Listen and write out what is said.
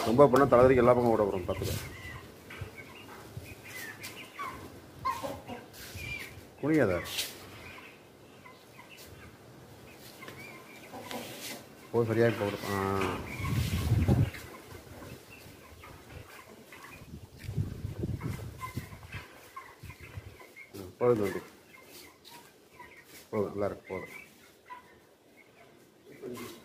ரொம்ப பண்ணால் தலைவரிக்கு எல்லா பக்கம் ஓட வரும் பார்த்துக்க குனியாத போ சரியாக போடும் ஆ ம், போதும் தம்பி போதும் நல்லா இருக்கு போதும்